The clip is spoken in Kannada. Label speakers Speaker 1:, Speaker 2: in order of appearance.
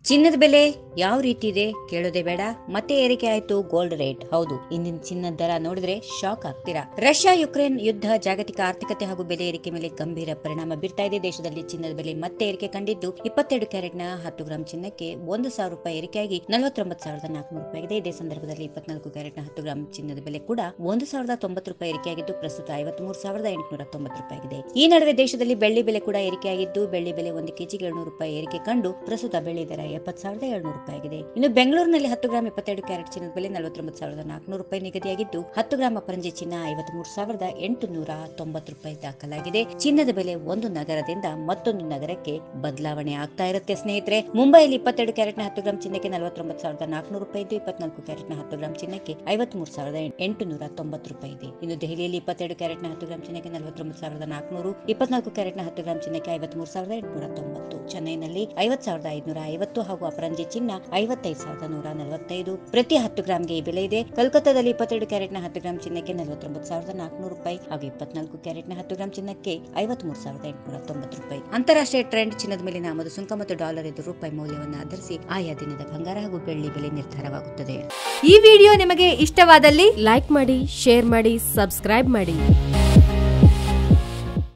Speaker 1: ಚಿನ್ನದ ಬೆಲೆ ಯಾವ ರೀತಿ ಇದೆ ಕೇಳೋದೇ ಬೇಡ ಮತ್ತೆ ಏರಿಕೆ ಆಯ್ತು ಗೋಲ್ಡ್ ರೇಟ್ ಹೌದು ಇಂದಿನ ಚಿನ್ನದ ದರ ನೋಡಿದ್ರೆ ಶಾಕ್ ಆಗ್ತೀರಾ ರಷ್ಯಾ ಯುಕ್ರೇನ್ ಯುದ್ಧ ಜಾಗತಿಕ ಆರ್ಥಿಕತೆ ಹಾಗೂ ಬೆಲೆ ಏರಿಕೆ ಮೇಲೆ ಗಂಭೀರ ಪರಿಣಾಮ ಬೀರ್ತಾ ಇದೆ ದೇಶದಲ್ಲಿ ಚಿನ್ನದ ಬೆಲೆ ಮತ್ತೆ ಏರಿಕೆ ಕಂಡಿದ್ದು ಇಪ್ಪತ್ತೆರಡು ಕ್ಯಾರೆಟ್ನ ಹತ್ತು ಗ್ರಾಂ ಚಿನ್ನಕ್ಕೆ ಒಂದು ಸಾವಿರ ರೂಪಾಯಿ ಏರಿಕೆಯಾಗಿ ನಲವತ್ತೊಂಬತ್ತು ಸಾವಿರದ ನಾಲ್ಕುನೂರು ರೂಪಾಯಿ ಇದೆ ಇದೇ ಸಂದರ್ಭದಲ್ಲಿ ಇಪ್ಪತ್ನಾಲ್ಕು ಕ್ಯಾರೆಟ್ನ ಹತ್ತು ಗ್ರಾಂ ಚಿನ್ನದ ಬೆಲೆ ಕೂಡ ಒಂದು ಸಾವಿರದ ತೊಂಬತ್ತು ರೂಪಾಯಿ ಏರಿಕೆಯಾಗಿದ್ದು ಪ್ರಸ್ತುತ ಐವತ್ಮೂರು ಸಾವಿರದ ಎಂಟುನೂರ ತೊಂಬತ್ತು ರೂಪಾಯಿ ಇದೆ ಈ ನಡುವೆ ದೇಶದಲ್ಲಿ ಬೆಳ್ಳಿ ಬೆಲೆ ಕೂಡ ಏರಿಕೆಯಾಗಿದ್ದು ಬೆಳ್ಳಿ ಬೆಲೆ ಒಂದು ಕೆಜಿಗೆ ಏಳ್ನೂರು ರೂಪಾಯಿ ಏರಿಕೆ ಕಂಡು ಪ್ರಸ್ತುತ ಬೆಳ್ಳಿ ದರ ಎಪ್ಪತ್ತು ಸಾವಿರದ ಏಳ್ನೂರು ರೂಪಾಯಿ ಆಗಿದೆ ಇನ್ನು ಬೆಂಗಳೂರಿನಲ್ಲಿ ಹತ್ತು ಗ್ರಾಂ ಇಪ್ಪತ್ತೆರಡು ಕ್ಯಾರೆಟ್ ಚಿನ್ನದ ಬೆಲೆ ನಲವತ್ತೊಂಬತ್ತು ಸಾವಿರದ ನಾಲ್ಕುನೂರು ರೂಪಾಯಿ ನಿಗದಿಯಾಗಿದ್ದು ಹತ್ತು ಗ್ರಾಂ ಅಪರಂಜಿ ಚಿನ್ನ ಐವತ್ಮೂರು ಸಾವಿರದ ಎಂಟುನೂರ ತೊಂಬತ್ತು ರೂಪಾಯಿ ದಾಖಲಾಗಿದೆ ಚಿನ್ನದ ಬೆಲೆ ಒಂದು ನಗರದಿಂದ ಮತ್ತೊಂದು ನಗರಕ್ಕೆ ಬದಲಾವಣೆ ಆಗ್ತಾ ಇರುತ್ತೆ ಸ್ನೇಹಿತರೆ ಮುಂಬೈಯಲ್ಲಿ ಇಪ್ಪತ್ತೆರಡು ಕ್ಯಾರೆಟ್ನ ಹತ್ತು ಗ್ರಾಂ ಚಿನ್ನಕ್ಕೆ ನಲವತ್ತೊಂಬತ್ತು ಸಾವಿರದ ನಾಲ್ಕುನೂರು ರೂಪಾಯಿ ಇದ್ದು ಇಪ್ಪತ್ನಾಲ್ಕು ಕ್ಯಾರೆಟ್ನ ಹತ್ತು ಗ್ರಾಂ ಚಿನ್ನಕ್ಕೆ ಐವತ್ಮೂರು ಸಾವಿರದ ಎಂಟುನೂರ ತೊಂಬತ್ತು ರೂಪಾಯಿ ಇದೆ ಇನ್ನು ದೆಹಲಿಯಲ್ಲಿ ಇಪ್ಪತ್ತೆರಡು ಕ್ಯಾರೆಟ್ನ ಹತ್ತು ಗ್ರಾಂ ಚಿನ್ನಕ್ಕೆ ನಲವತ್ತೊಂಬತ್ತು ಸಾವಿರದ ನಾಲ್ಕುನೂರು ಇಪ್ಪತ್ನಾಲ್ಕು ಕ್ಯಾರೆಟ್ನ ಹತ್ತು ಗ್ರಾಂ ಚಿನ್ನಕ್ಕೆ ಐವತ್ಮೂರು ಸಾವಿರದ ಎಂಟುನೂರ ತೊಂಬತ್ತು ಚೆನ್ನೈನಲ್ಲಿ ಐವತ್ ಸಾವಿರದ ಐದುನೂರ ಐವತ್ತು ಹಾಗೂ ಅಪರಂಜಿ ಚಿನ್ನ ಐವತ್ತೈದು ಸಾವಿರದ ನೂರ ನಲವತ್ತೈದು ಪ್ರತಿ ಹತ್ತು ಗ್ರಾಂಗೆ ಈ ಬೆಲೆ ಇದೆ ಕಲ್ಕತ್ತಾದಲ್ಲಿ ಇಪ್ಪತ್ತೆರಡು ಕ್ಯಾರೆಟ್ನ ಹತ್ತು ಗ್ರಾಂ ಚಿನ್ನಕ್ಕೆ ನಲವತ್ತೊಂಬತ್ತು ಸಾವಿರದ ನಾಲ್ಕುನೂರು ರೂಪಾಯಿ ಹಾಗೂ ಇಪ್ಪತ್ನಾಲ್ಕು ಕ್ಯಾರೆಟ್ನ ಹತ್ತು ಗ್ರಾಂ ಚಿನ್ನಕ್ಕೆ ಐವತ್ಮೂರು ಸಾವಿರದ ಎಂಟುನೂರ ತೊಂಬತ್ತು ರೂಪಾಯಿ ಅಂತಾರಾಷ್ಟ್ರೀಯ ಟ್ರೆಂಡ್ ಚಿನ್ನದ ಮೇಲಿನ ಆಮದು ಸುಂಕ ಮತ್ತು ಡಾಲರ್ ಎದುರು ರೂಪಾಯಿ ಮೌಲ್ಯವನ್ನು ಆಧರಿಸಿ ಆಯಾ ದಿನದ ಬಂಗಾರ ಹಾಗೂ ಬೆಳ್ಳಿ ಬೆಲೆ ನಿರ್ಧಾರವಾಗುತ್ತದೆ
Speaker 2: ಈ ವಿಡಿಯೋ ನಿಮಗೆ ಇಷ್ಟವಾದಲ್ಲಿ ಲೈಕ್ ಮಾಡಿ ಶೇರ್ ಮಾಡಿ ಸಬ್ಸ್ಕ್ರೈಬ್ ಮಾಡಿ